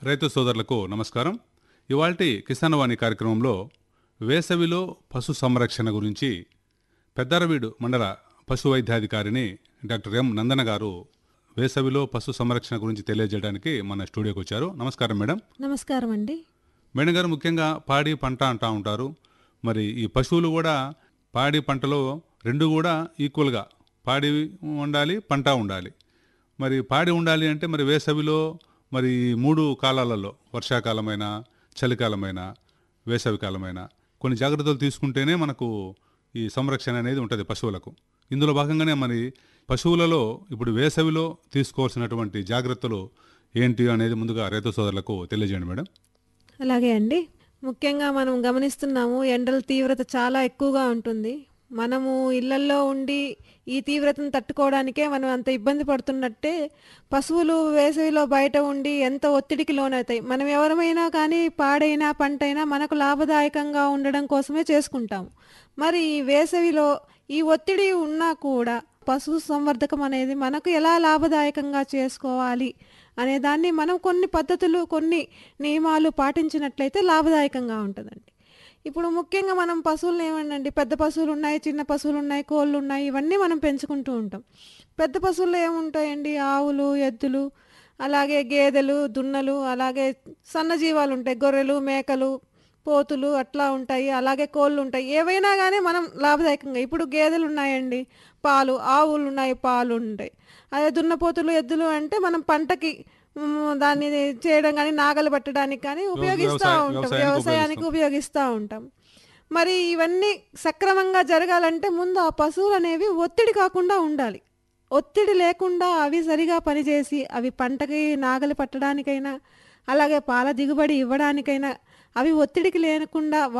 రైతు సోదరులకు నమస్కారం ఇవాల్టి కిసాన్ వాణి కార్యక్రమంలో వేసవిలో పశు సంరక్షణ గురించి పెద్దరవీడు మండల పశు వైద్యాధికారిని డాక్టర్ ఎం నందన గారు వేసవిలో పశు సంరక్షణ గురించి తెలియజేయడానికి మన స్టూడియోకి వచ్చారు నమస్కారం మేడం నమస్కారం అండి మేడం గారు ముఖ్యంగా పాడి పంట అంటూ ఉంటారు మరి ఈ పశువులు కూడా పాడి పంటలో రెండు కూడా ఈక్వల్గా పాడి ఉండాలి పంట ఉండాలి మరి పాడి ఉండాలి అంటే మరి వేసవిలో మరి ఈ మూడు కాలాలలో వర్షాకాలమైన చలికాలమైన వేసవికాలమైన కొన్ని జాగ్రత్తలు తీసుకుంటేనే మనకు ఈ సంరక్షణ అనేది ఉంటుంది పశువులకు ఇందులో భాగంగానే మరి పశువులలో ఇప్పుడు వేసవిలో తీసుకోవాల్సినటువంటి జాగ్రత్తలు ఏంటి అనేది ముందుగా రైతు సోదరులకు తెలియజేయండి మేడం అలాగే అండి ముఖ్యంగా మనం గమనిస్తున్నాము ఎండల తీవ్రత చాలా ఎక్కువగా ఉంటుంది మనము ఇళ్లల్లో ఉండి ఈ తీవ్రతను తట్టుకోవడానికే మనం అంత ఇబ్బంది పడుతున్నట్టే పశువులు వేసవిలో బయట ఉండి ఎంత ఒత్తిడికి లోనవుతాయి మనం ఎవరమైనా కానీ పాడైనా పంటైనా మనకు లాభదాయకంగా ఉండడం కోసమే చేసుకుంటాము మరి ఈ వేసవిలో ఈ ఒత్తిడి ఉన్నా కూడా పశు సంవర్ధకం అనేది మనకు ఎలా లాభదాయకంగా చేసుకోవాలి అనే దాన్ని మనం కొన్ని పద్ధతులు కొన్ని నియమాలు పాటించినట్లయితే లాభదాయకంగా ఉంటుందండి ఇప్పుడు ముఖ్యంగా మనం పశువులు ఏమండి పెద్ద పశువులు ఉన్నాయి చిన్న పశువులు ఉన్నాయి కోళ్ళు ఉన్నాయి ఇవన్నీ మనం పెంచుకుంటూ ఉంటాం పెద్ద పశువులు ఏముంటాయండి ఆవులు ఎద్దులు అలాగే గేదెలు దున్నలు అలాగే సన్నజీవాలు ఉంటాయి గొర్రెలు మేకలు పోతులు అట్లా ఉంటాయి అలాగే కోళ్ళు ఉంటాయి ఏవైనా కానీ మనం లాభదాయకంగా ఇప్పుడు గేదెలు ఉన్నాయండి పాలు ఆవులు ఉన్నాయి పాలు ఉంటాయి అదే దున్నపోతులు ఎద్దులు అంటే మనం పంటకి మ్, దాన్ని చేయడం కానీ నాగలు పట్టడానికి కానీ ఉపయోగిస్తూ వ్యవసాయ- ఉంటాం వ్యవసాయానికి వ్యవసాయానికి ఉపయోగిస్తూ ఉంటాం మరి ఇవన్నీ సక్రమంగా జరగాలంటే ముందు ఆ పశువులు అనేవి ఒత్తిడి కాకుండా ఉండాలి ఒత్తిడి లేకుండా అవి సరిగా పనిచేసి అవి పంటకి నాగలి పట్టడానికైనా అలాగే పాల దిగుబడి ఇవ్వడానికైనా అవి ఒత్తిడికి లేకుండా